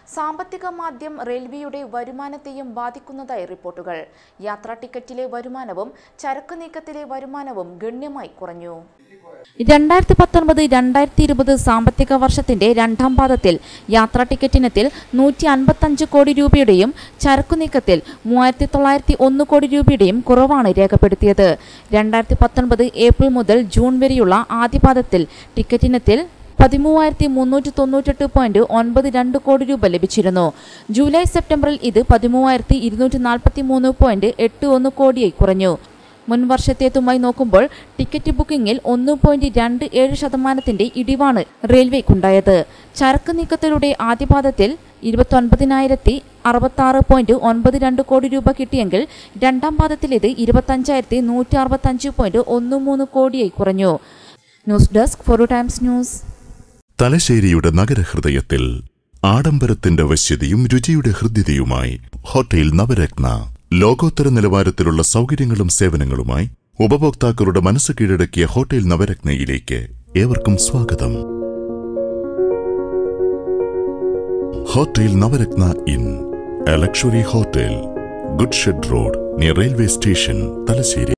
സാമ്പത്തിക മാന്ദ്യം റെയിൽവേയുടെ വരുമാനത്തെയും ബാധിക്കുന്നതായി റിപ്പോർട്ടുകൾ യാത്രാ ടിക്കറ്റിലെ വരുമാനവും ചരക്ക് നീക്കത്തിലെ വരുമാനവും ഗണ്യമായി കുറഞ്ഞു രണ്ടായിരത്തി പത്തൊൻപത് രണ്ടായിരത്തി ഇരുപത് സാമ്പത്തിക വർഷത്തിന്റെ രണ്ടാം പാദത്തിൽ യാത്രാ ടിക്കറ്റിനത്തിൽ നൂറ്റി അൻപത്തഞ്ച് കോടി രൂപയുടെയും ചരക്കു നീക്കത്തിൽ മൂവായിരത്തി തൊള്ളായിരത്തി ഒന്ന് കോടി രൂപയുടെയും കുറവാണ് രേഖപ്പെടുത്തിയത് രണ്ടായിരത്തി പത്തൊൻപത് ഏപ്രിൽ മുതൽ ജൂൺ വരെയുള്ള ആദ്യ പാദത്തിൽ ടിക്കറ്റിനത്തിൽ പതിമൂവായിരത്തി മുന്നൂറ്റി തൊണ്ണൂറ്റെട്ട് പോയിന്റ് ഒൻപത് രണ്ട് കോടി രൂപ ലഭിച്ചിരുന്നു ജൂലൈ സെപ്റ്റംബറിൽ ഇത് പതിമൂവായിരത്തി ഇരുന്നൂറ്റി നാൽപ്പത്തി മൂന്ന് പോയിന്റ് എട്ട് ഒന്ന് കോടിയായി കുറഞ്ഞു മുൻ വർഷത്തേതുമായി നോക്കുമ്പോൾ ടിക്കറ്റ് ബുക്കിംഗിൽ ഒന്ന് പോയിന്റ് രണ്ട് ഏഴ് ശതമാനത്തിന്റെ ഇടിവാണ് റെയിൽവേക്കുണ്ടായത് ചരക്ക് നീക്കത്തിലൂടെ ആദ്യപാദത്തിൽ ഇരുപത്തൊൻപതിനായിരത്തി അറുപത്തി ആറ് പോയിന്റ് ഒൻപത് രണ്ട് കോടി രൂപ കിട്ടിയെങ്കിൽ രണ്ടാം പാദത്തിൽ ഇത് ഇരുപത്തഞ്ചായിരത്തി നൂറ്റി അറുപത്തഞ്ച് പോയിന്റ് ഒന്ന് മൂന്ന് കോടിയായി കുറഞ്ഞു news desk four times news തലശ്ശേരിയുടെ നഗരഹൃദയത്തിൽ ആഡംബരത്തിന്റെ വശ്യതയും രുചിയുടെ ഹൃദ്യതയുമായി ഹോട്ടൽ നവരത്ന ലോകോത്തര നിലവാരത്തിലുള്ള സൗകര്യങ്ങളും സേവനങ്ങളുമായി ഉപഭോക്താക്കളുടെ മനസ്സ് കീഴടക്കിയ ഹോട്ടൽ നവരത്നയിലേക്ക് ഏവർക്കും സ്വാഗതം hotel Navaratna in a luxury hotel good shed road near railway station Thalassery